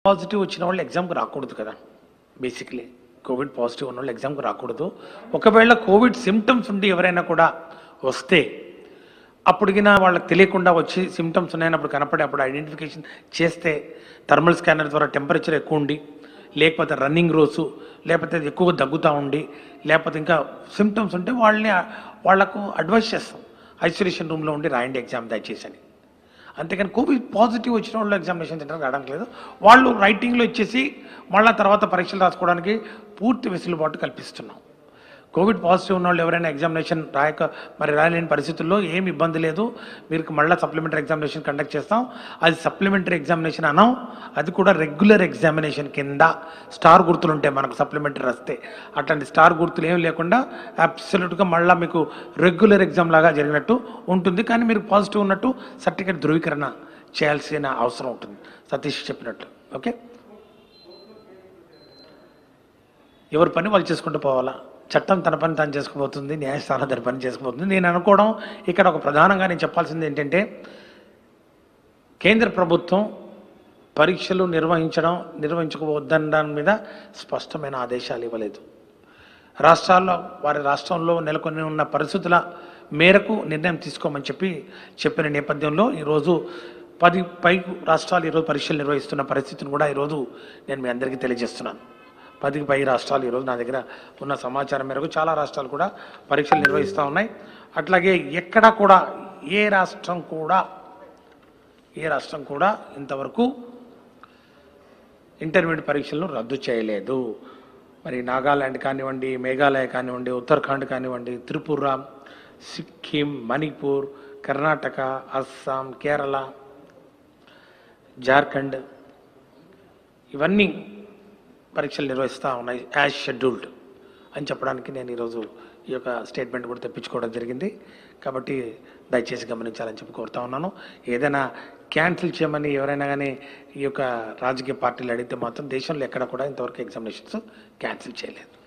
positive వచ్చిన వాళ్ళు ఎగ్జామ్కి రాకూడదు కదా బేసిక్లీ కోవిడ్ పాజిటివ్ ఉన్న వాళ్ళు ఎగ్జామ్కి రాకూడదు ఒకవేళ కోవిడ్ సిమ్టమ్స్ ఉండి ఎవరైనా కూడా వస్తే అప్పటికినా వాళ్ళకి తెలియకుండా వచ్చి సిమ్టమ్స్ ఉన్నాయన్నప్పుడు కనపడి అప్పుడు ఐడెంటిఫికేషన్ చేస్తే థర్మల్ స్కానర్ ద్వారా టెంపరేచర్ ఎక్కువ ఉండి లేకపోతే రన్నింగ్ రోజు లేకపోతే ఎక్కువ దగ్గుతూ ఉండి లేకపోతే ఇంకా సిమ్టమ్స్ ఉంటే వాళ్ళని వాళ్లకు అడ్వైస్ చేస్తాం ఐసోలేషన్ రూమ్లో ఉండి రాయండి ఎగ్జామ్ దయచేసి అని అంతేకాని కోవిడ్ పాజిటివ్ వచ్చిన వాళ్ళు ఎగ్జామినేషన్ సెంటర్కి రావడానికి లేదు వాళ్ళు రైటింగ్లో ఇచ్చేసి మళ్ళా తర్వాత పరీక్షలు రాసుకోవడానికి పూర్తి వెసులుబాటు కల్పిస్తున్నాం కోవిడ్ పాజిటివ్ ఉన్న వాళ్ళు ఎవరైనా ఎగ్జామినేషన్ రాయక మరి రాయలేని పరిస్థితుల్లో ఏం ఇబ్బంది లేదు మీరు మళ్ళీ సప్లిమెంటరీ ఎగ్జామినేషన్ కండక్ట్ చేస్తాం అది సప్లిమెంటరీ ఎగ్జామినేషన్ అనం అది కూడా రెగ్యులర్ ఎగ్జామినేషన్ కింద స్టార్ గుర్తులు ఉంటాయి మనకు సప్లిమెంటరీ వస్తే అట్లాంటి స్టార్ గుర్తులు ఏం లేకుండా అబ్సల్యూట్గా మళ్ళీ మీకు రెగ్యులర్ ఎగ్జామ్ లాగా జరిగినట్టు ఉంటుంది కానీ మీరు పాజిటివ్ ఉన్నట్టు సర్టిఫికేట్ ధృవీకరణ చేయాల్సిన అవసరం ఉంటుంది సతీష్ చెప్పినట్టు ఓకే ఎవరి పని వాళ్ళు చేసుకుంటూ పోవాలా చట్టం తన పని తాను చేసుకుపోతుంది న్యాయస్థానం తన పని చేసుకుపోతుంది నేను అనుకోవడం ఇక్కడ ఒక ప్రధానంగా నేను చెప్పాల్సింది ఏంటంటే కేంద్ర ప్రభుత్వం పరీక్షలు నిర్వహించడం నిర్వహించకపోవద్దనడం మీద స్పష్టమైన ఆదేశాలు ఇవ్వలేదు రాష్ట్రాల్లో వారి రాష్ట్రంలో నెలకొని ఉన్న పరిస్థితుల మేరకు నిర్ణయం తీసుకోమని చెప్పి చెప్పిన నేపథ్యంలో ఈరోజు పది పై రాష్ట్రాలు ఈరోజు పరీక్షలు నిర్వహిస్తున్న పరిస్థితిని కూడా ఈరోజు నేను మీ అందరికీ తెలియజేస్తున్నాను పదికి పై రాష్ట్రాలు ఈరోజు నా దగ్గర ఉన్న సమాచారం మేరకు చాలా రాష్ట్రాలు కూడా పరీక్షలు నిర్వహిస్తూ ఉన్నాయి అట్లాగే ఎక్కడా కూడా ఏ రాష్ట్రం కూడా ఏ రాష్ట్రం కూడా ఇంతవరకు ఇంటర్మీడియట్ పరీక్షలను రద్దు చేయలేదు మరి నాగాలాండ్ కానివ్వండి మేఘాలయ కానివ్వండి ఉత్తరాఖండ్ కానివ్వండి త్రిపుర సిక్కిం మణిపూర్ కర్ణాటక అస్సాం కేరళ జార్ఖండ్ ఇవన్నీ పరీక్షలు నిర్వహిస్తూ ఉన్నాయి యాజ్ షెడ్యూల్డ్ అని చెప్పడానికి నేను ఈరోజు ఈ యొక్క స్టేట్మెంట్ కూడా తెప్పించుకోవడం జరిగింది కాబట్టి దయచేసి గమనించాలని చెప్పి కోరుతా ఉన్నాను ఏదైనా క్యాన్సిల్ చేయమని ఎవరైనా కానీ ఈ యొక్క రాజకీయ పార్టీలు అడిగితే మాత్రం దేశంలో ఎక్కడ కూడా ఇంతవరకు ఎగ్జామినేషన్స్ క్యాన్సిల్ చేయలేదు